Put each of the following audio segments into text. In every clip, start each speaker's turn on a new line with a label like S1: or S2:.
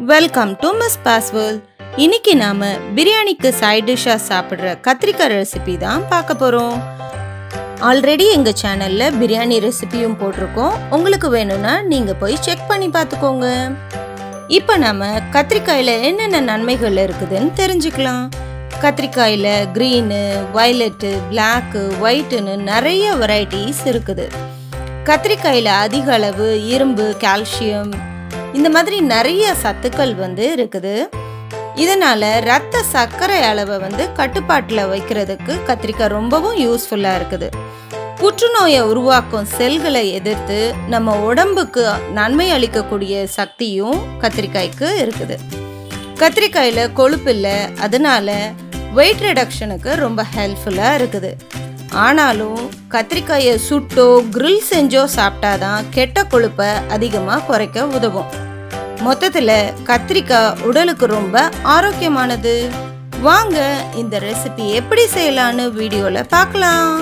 S1: welcome to miss பாஸ்வேல் இன்னைக்கு நாம பிரியாணிக்கு சைட் டிஷ்ஷாக சாப்பிட்ற கத்திரிக்காய் ரெசிபி தான் பார்க்க போகிறோம் ஆல்ரெடி எங்கள் சேனலில் பிரியாணி ரெசிபியும் போட்டிருக்கோம் உங்களுக்கு வேணும்னா நீங்கள் போய் செக் பண்ணி பார்த்துக்கோங்க இப்போ நாம கத்திரிக்காயில் என்னென்ன நன்மைகள் இருக்குதுன்னு தெரிஞ்சுக்கலாம் கத்திரிக்காயில் க்ரீனு வயலட்டு பிளாக்கு ஒயிட்டுன்னு நிறைய வெரைட்டிஸ் இருக்குது கத்திரிக்காயில் அதிக அளவு இரும்பு கால்சியம் இந்த மாதிரி நிறைய சத்துக்கள் வந்து இருக்குது இதனால் ரத்த சர்க்கரை அளவை வந்து கட்டுப்பாட்டில் வைக்கிறதுக்கு கத்திரிக்காய் ரொம்பவும் யூஸ்ஃபுல்லாக இருக்குது புற்றுநோயை உருவாக்கும் செல்களை எதிர்த்து நம்ம உடம்புக்கு நன்மை அளிக்கக்கூடிய சக்தியும் கத்திரிக்காய்க்கு இருக்குது கத்திரிக்காயில் கொழுப்பு இல்லை அதனால வெயிட் ரிடக்ஷனுக்கு ரொம்ப ஹெல்ப்ஃபுல்லாக இருக்குது ஆனாலும் கத்திரிக்காயை சுட்டோ கிரில் செஞ்சோ சாப்பிட்டாதான் கெட்ட கொழுப்பை அதிகமாக குறைக்க உதவும் மொத்தத்தில் கத்திரிக்காய் உடலுக்கு ரொம்ப ஆரோக்கியமானது வாங்க இந்த ரெசிபி எப்படி செய்யலான்னு வீடியோவில் பார்க்கலாம்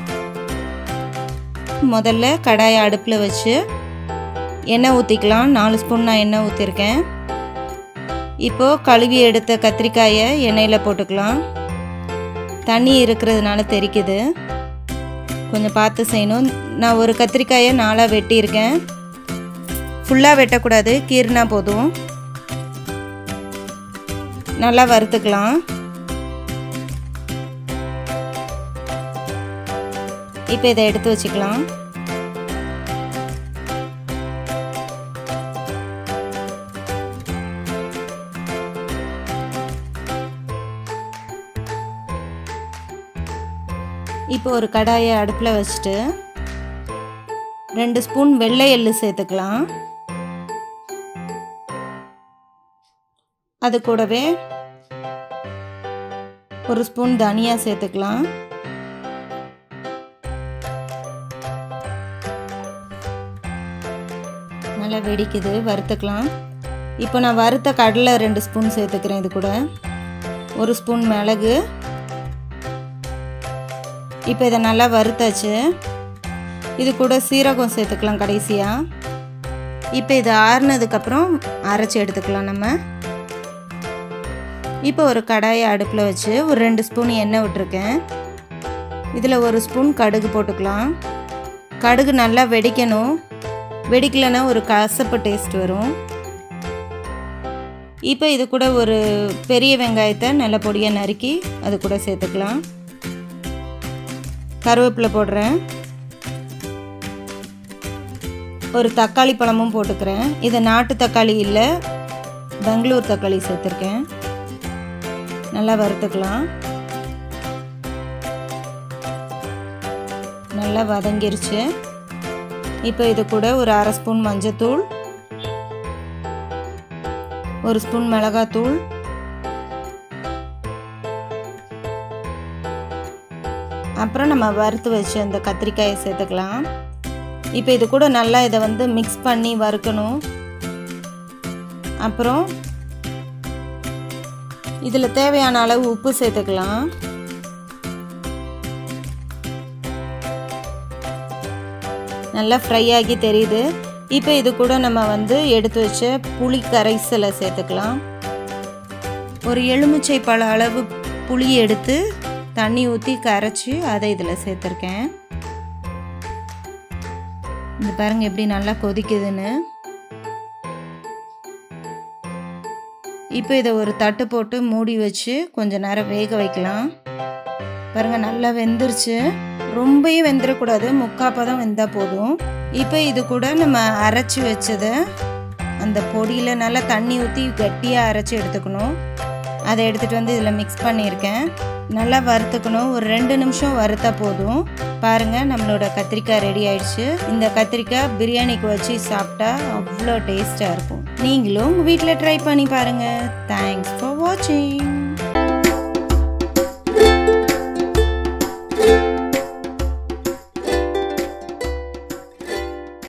S1: முதல்ல கடாயை அடுப்பில் வச்சு எண்ணெய் ஊற்றிக்கலாம் நாலு ஸ்பூன் நான் எண்ணெய் ஊற்றிருக்கேன் இப்போது கழுவி எடுத்த கத்திரிக்காயை எண்ணெயில் போட்டுக்கலாம் தண்ணி இருக்கிறதுனால தெரிக்குது கொஞ்சம் பார்த்து செய்யணும் நான் ஒரு கத்திரிக்காயை நாளாக வெட்டியிருக்கேன் ஃபுல்லாக வெட்டக்கூடாது கீறினா போதும் நல்லா வறுத்துக்கலாம் இப்போ இதை எடுத்து வச்சுக்கலாம் இப்போ ஒரு கடாயை அடுப்பில் வச்சுட்டு ரெண்டு ஸ்பூன் வெள்ளை எள்ளு சேர்த்துக்கலாம் அது கூடவே ஒரு ஸ்பூன் தனியா சேர்த்துக்கலாம் நல்லா வெடிக்குது வறுத்துக்கலாம் இப்போ நான் வறுத்த கடலை ரெண்டு ஸ்பூன் சேர்த்துக்கிறேன் இது கூட ஒரு ஸ்பூன் மிளகு இப்போ இதை நல்லா வறுத்தாச்சு இது கூட சீரகம் சேர்த்துக்கலாம் கடைசியாக இப்போ இது ஆறுனதுக்கப்புறம் அரைச்சி எடுத்துக்கலாம் நம்ம இப்போ ஒரு கடாயை அடுப்பில் வச்சு ஒரு ரெண்டு ஸ்பூன் எண்ணெய் விட்டுருக்கேன் இதில் ஒரு ஸ்பூன் கடுகு போட்டுக்கலாம் கடுகு நல்லா வெடிக்கணும் வெடிக்கலைன்னா ஒரு கசப்பு டேஸ்ட் வரும் இப்போ இது கூட ஒரு பெரிய வெங்காயத்தை நல்ல பொடியாக நறுக்கி அது கூட சேர்த்துக்கலாம் கருவேப்பிலை போடுறேன் ஒரு தக்காளி பழமும் போட்டுக்கிறேன் இது நாட்டு தக்காளி இல்லை பெங்களூர் தக்காளி சேர்த்துருக்கேன் நல்லா வறுத்துக்கலாம் நல்லா வதங்கிருச்சு இப்போ இது கூட ஒரு அரை ஸ்பூன் மஞ்சத்தூள் ஒரு ஸ்பூன் மிளகாத்தூள் அப்புறம் நம்ம வறுத்து வச்சு அந்த கத்திரிக்காயை சேர்த்துக்கலாம் இப்போ இது கூட நல்லா இதை வந்து மிக்ஸ் பண்ணி வறுக்கணும் அப்புறம் இதில் தேவையான அளவு உப்பு சேர்த்துக்கலாம் நல்லா ஃப்ரை ஆகி தெரியுது இப்போ இது கூட நம்ம வந்து எடுத்து வச்ச புளி கரைசலை சேர்த்துக்கலாம் ஒரு எலுமிச்சை பழ அளவு புளி எடுத்து தண்ணி ஊற்றி கரைச்சி அதை இதில் சேர்த்துருக்கேன் இந்த பாருங்க எப்படி நல்லா கொதிக்குதுன்னு இப்போ இதை ஒரு தட்டு போட்டு மூடி வச்சு கொஞ்ச நேரம் வேக வைக்கலாம் பாருங்க நல்லா வெந்துருச்சு ரொம்பவும் வெந்துடக்கூடாது முக்காப்பாக தான் வெந்தால் போதும் இப்போ இது கூட நம்ம அரைச்சி வச்சதை அந்த பொடியில் நல்லா தண்ணி ஊற்றி கட்டியாக அரைச்சி எடுத்துக்கணும் அதை எடுத்துகிட்டு வந்து இதில் மிக்ஸ் பண்ணியிருக்கேன் நல்லா வறுத்துக்கணும் ஒரு ரெண்டு நிமிஷம் வறுத்தா போதும் பாருங்கள் நம்மளோட கத்திரிக்காய் ரெடி ஆயிடுச்சு இந்த கத்திரிக்காய் பிரியாணிக்கு வச்சு சாப்பிட்டா அவ்வளோ டேஸ்ட்டாக இருக்கும் நீங்களும் உங்கள் வீட்டில் ட்ரை பண்ணி பாருங்கள் தேங்க்ஸ் ஃபார் வாட்சிங்